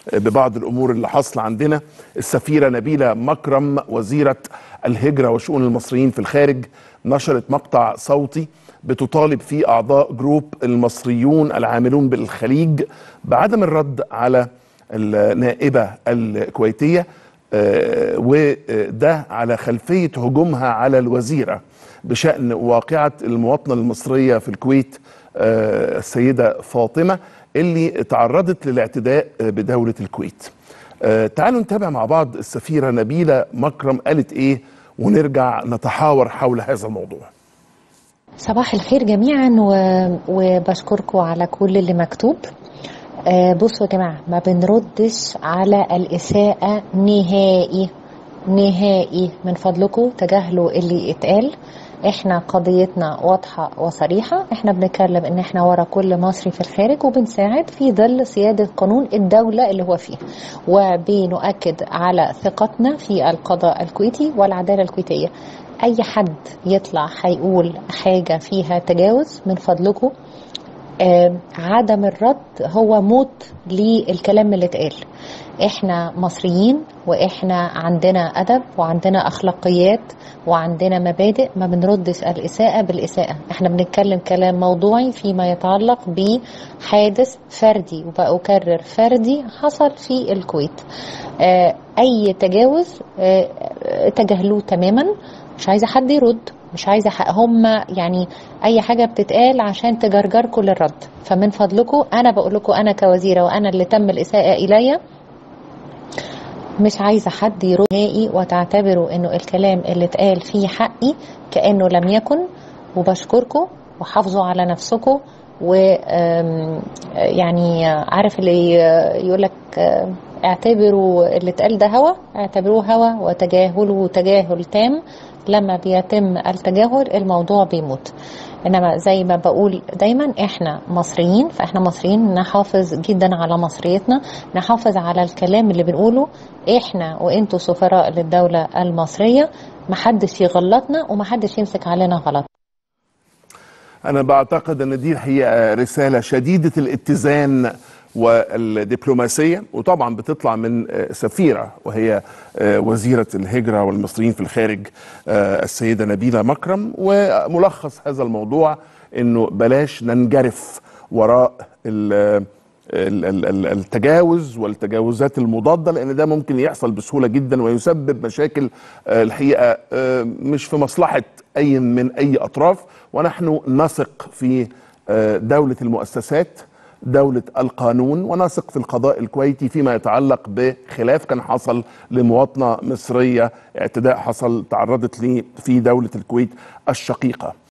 ببعض الامور اللي حاصله عندنا السفيره نبيله مكرم وزيره الهجره وشؤون المصريين في الخارج نشرت مقطع صوتي بتطالب فيه اعضاء جروب المصريون العاملون بالخليج بعدم الرد على النائبه الكويتيه آه، وده على خلفيه هجومها على الوزيره بشان واقعه المواطنه المصريه في الكويت آه، السيده فاطمه اللي تعرضت للاعتداء بدوله الكويت. آه، تعالوا نتابع مع بعض السفيره نبيله مكرم قالت ايه ونرجع نتحاور حول هذا الموضوع. صباح الخير جميعا و... وبشكركم على كل اللي مكتوب آه بصوا يا جماعة ما بنردش على الإساءة نهائي نهائي من فضلكم تجاهلوا اللي اتقال احنا قضيتنا واضحة وصريحة احنا بنتكلم ان احنا ورا كل مصري في الخارج وبنساعد في ظل سيادة قانون الدولة اللي هو فيها وبنؤكد على ثقتنا في القضاء الكويتي والعدالة الكويتية اي حد يطلع هيقول حاجة فيها تجاوز من فضلكم آه عدم الرد هو موت للكلام اللي اتقال احنا مصريين واحنا عندنا ادب وعندنا اخلاقيات وعندنا مبادئ ما بنردش الاساءه بالاساءه احنا بنتكلم كلام موضوعي فيما يتعلق بحادث فردي وبأكرر فردي حصل في الكويت آه اي تجاوز آه تجاهلوه تماما مش عايزه حد يرد مش عايزه هم يعني اي حاجه بتتقال عشان تجرجركم للرد فمن فضلكم انا بقول لكم انا كوزيره وانا اللي تم الاساءه الي مش عايزه حد يرد نهائي وتعتبروا انه الكلام اللي اتقال فيه حقي كانه لم يكن وبشكركم وحافظوا على نفسكم و يعني عارف اللي يقول لك اعتبروا اللي اتقال ده هوا اعتبروه هوا وتجاهلوا تجاهل تام لما بيتم التجاهل الموضوع بيموت انما زي ما بقول دايما احنا مصريين فاحنا مصريين نحافظ جدا على مصريتنا نحافظ على الكلام اللي بنقوله احنا وانتوا سفراء للدولة المصرية محدش يغلطنا ومحدش يمسك علينا غلط انا بعتقد ان دي هي رساله شديده الاتزان والدبلوماسيه وطبعا بتطلع من سفيره وهي وزيره الهجره والمصريين في الخارج السيده نبيله مكرم وملخص هذا الموضوع انه بلاش ننجرف وراء التجاوز والتجاوزات المضاده لان ده ممكن يحصل بسهوله جدا ويسبب مشاكل الحقيقه مش في مصلحه اي من اي اطراف ونحن نثق في دوله المؤسسات دولة القانون ونثق في القضاء الكويتي فيما يتعلق بخلاف كان حصل لمواطنة مصرية اعتداء حصل تعرضت ليه في دولة الكويت الشقيقة